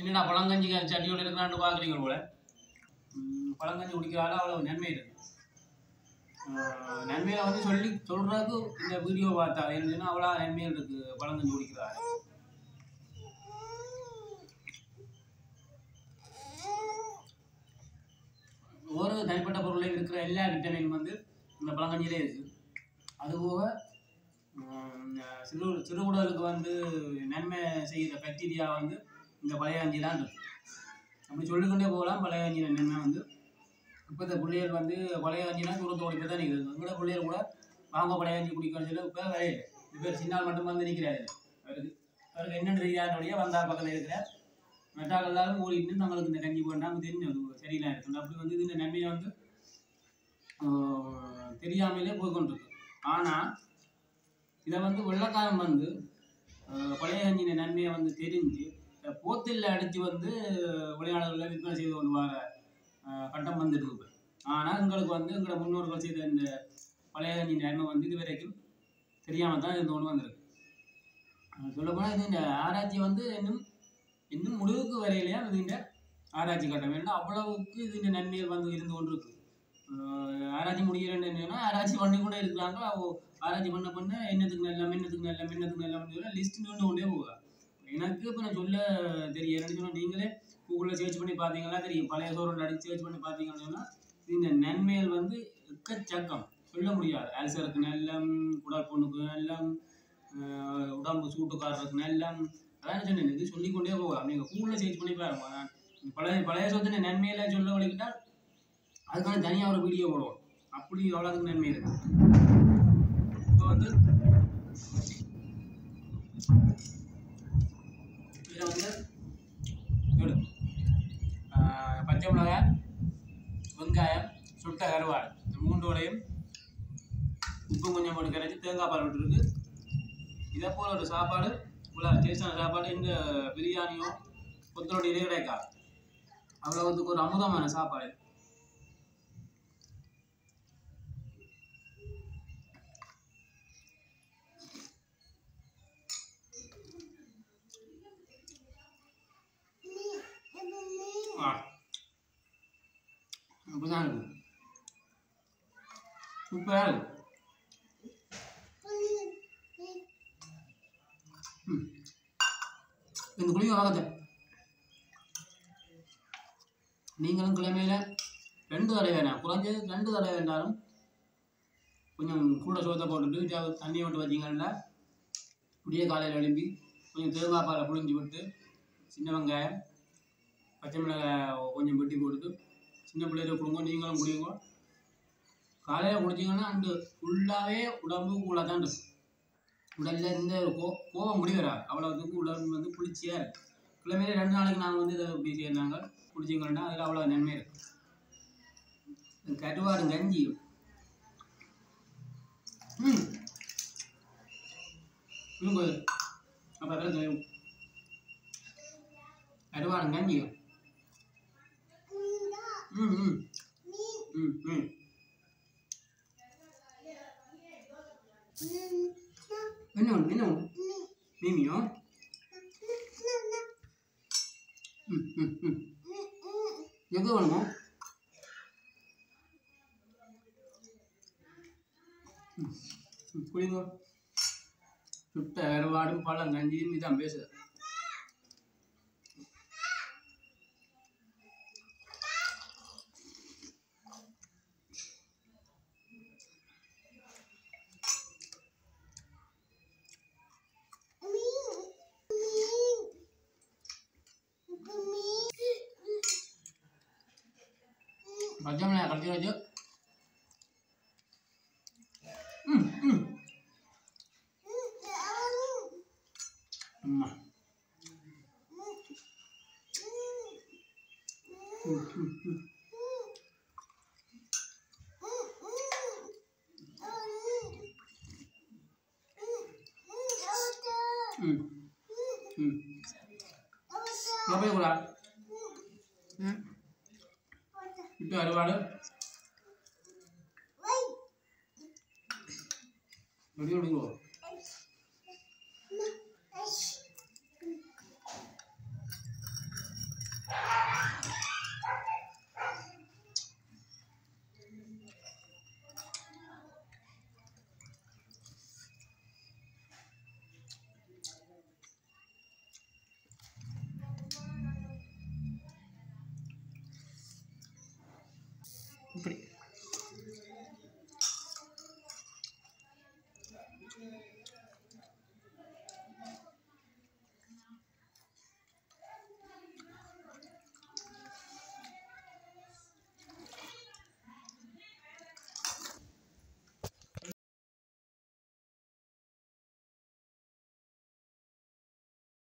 என்னடா பழங்கஞ்சி சட்டியோட இருக்கிறான்னு பார்க்குறீங்க போல ம், பழங்கஞ்சி குடிக்கிறால அவ்வளோ நன்மை இருக்கு ஆஹ், நன்மையை வந்து சொல்லி சொல்றதுக்கு இந்த வீடியோ பார்த்தா என்னன்னா அவ்வளோ நன்மைகள் இருக்கு பழங்கஞ்சி குடிக்கிறாரு ஒரு தனிப்பட்ட பொருளில் இருக்கிற எல்லா விட்டமின் வந்து இந்த பழங்கஞ்சியிலே இருக்கு அதுபோக உம், சிறு சிறுகுடலுக்கு வந்து நன்மை செய்கிற பாக்டீரியா வந்து இந்த பழைய கஞ்சி தான் இருக்கு அப்படி சொல்லிக்கொண்டே போகலாம் பழைய கஞ்சியில் நன்மை வந்து இப்போ இந்த பிள்ளைகள் வந்து பழைய கஞ்சினா தூரத்தோடு போய் தான் நிற்குது எங்களோட பிள்ளைகள் கூட வாங்க பழைய கஞ்சி குடிக்கணும் சொல்லி இப்போ வரையில இது பேர் சின்னால் மட்டும் வந்து நிற்கிறாரு அவருக்கு அவருக்கு என்னென்னு தெரியாதபடியே வந்தார் பக்கத்தில் இருக்கிறார் மெட்டால் எல்லாரும் ஓடிட்டு நம்மளுக்கு இந்த கஞ்சி போட்டாங்க தெரியும் அது சரியில்லாம் இருக்கு அப்படி வந்து இந்த நன்மையை வந்து ஆஹ், தெரியாமலே போய் கொண்டிருக்கு ஆனால் இதை வந்து வெள்ளக்காரன் வந்து ஆஹ், பழைய கஞ்சின நன்மையை வந்து தெரிஞ்சு இந்த போத்தில் அடித்து வந்து விளையாடுகளில் விற்பனை செய்து கொண்டு வர ஆஹ், கட்டம் வந்துட்டு இருக்கு ஆனால் எங்களுக்கு வந்து எங்களோட முன்னோர்கள் செய்த இந்த பழைய கஞ்சி நன்மை வந்து இது வரைக்கும் தெரியாமல் தான் இருந்து கொண்டு வந்திருக்கு சொல்லப்போனால் இது இந்த ஆராய்ச்சி வந்து இன்னும் இன்னும் முடிவுக்கு வரையிலையா இது இந்த ஆராய்ச்சி கட்டம் ஏன்னா அவ்வளவுக்கு இது இந்த நன்மைகள் வந்து இருந்து கொண்டு இருக்கு ஆஹ் ஆராய்ச்சி முடிகிறேன்னு என்னன்னா ஆராய்ச்சி பண்ணி கூட இருக்கிறாங்க அவ ஆராய்ச்சி பண்ண பண்ண என்னத்துக்கு நல்ல என்னத்துக்கு நல்ல என்னத்துக்கு நல்ல லிஸ்ட் நீண்டு கொண்டே போகுதா எனக்கு இப்போ நான் சொல்ல தெரியும் என்னன்னு சொன்னா நீங்களே கூகுளில் சர்ச் பண்ணி பார்த்தீங்கன்னா தெரியும் பழைய சோறு அடிச்சு சர்ச் பண்ணி பார்த்தீங்கன்னு சொன்னா இந்த நன்மைகள் வந்து எக்கச்சக்கம் சொல்ல முடியாது அல்சருக்கு நல்லம் குடற்புண்ணுக்கு நல்லம் ஆஹ் உடம்பு சூட்டுக்காரருக்கு நல்லம் அதான் சொன்னேன் இது சொல்லிக்கொண்டே போகலாம் நீங்கள் கூகுளில் சர்ச் பண்ணி பாருங்க அதான் பழைய பழைய சொத்தின நன்மையில சொல்ல வழிக்கிட்டால் அதுக்கான தனியாக ஒரு வீடியோ போடுவோம் அப்படி அவ்வளோதுக்கு நன்மை இருக்கு இப்போ வந்து இதில் வந்து எடு ஆஹ் பச்சை மிளகாய் வெங்காயம் சுட்ட கருவாடு இந்த மூன்றோடையும் உப்பு கொஞ்சம் போட்டு கரைச்சி தேங்காய் பால் விட்டுருக்கு இதை போல ஒரு சாப்பாடு இவ்வளோ டேஸ்டான சாப்பாடு இந்த பிரியாணியோ கொத்தரோடையிலே கிடைக்காது அவ்வளோத்துக்கு ஒரு அமுதமான சாப்பாடு ஆ அப்படிதான் இருக்கும் சூப்பராக இருக்கும் ம் இந்த குழியை வாங்கத்தை நீங்களும் கிழமையில ரெண்டு தடவை வேணாம் குறைஞ்சது ரெண்டு தடவை வேண்டாலும் கொஞ்சம் கூட சோத்தை போட்டுட்டு ஜா- தண்ணியை விட்டு வச்சிங்கன்னா விடிய காலையில் எழுப்பி கொஞ்சம் தேங்காய் பாலை புழிஞ்சு விட்டு சின்ன வெங்காயம் பச்சை மிளகாய் கொஞ்சம் வெட்டி போட்டுட்டு சின்ன பிள்ளைகளுக்கு கொடுங்க நீங்களும் குடிங்க காலையில் குடிச்சிங்கன்னா அந்த ஃபுல்லாகவே உடம்பு கூட தான் இருக்கும் உடல்ல இருந்து கோ கோவம் முடி வராது அவ்வளோத்துக்கு உடம்பு வந்து குளிர்ச்சியாக இருக்கு கிழமையில ரெண்டு நாளைக்கு நாங்கள் வந்து இதை இப்படி செய்யறாங்க குடிச்சிங்கன்னா அதில் அவ்வளோ நன்மை இருக்கு இந்த கருவாடு கஞ்சி ம் இவங்க அப்போ அதெல்லாம் செய்யும் கருவாடு கஞ்சி ம் ம் ம் ம் என்ன ஒன்று என்ன ஒன்று மீமியோ ம் ம் ம் எங்கே வேணுமோ ம், ம், குடிங்க சுட்ட கருவாடும் பழம் கஞ்சியும் இதான் பேசுது பச்சை மிளகாய் கடிச்சு வச்சு ம் ம் அம்மா ம் ம் ம் ம் ம் போய் கூட ம் இப்போ அறுவாடு எப்படி விடுங்க இப்படி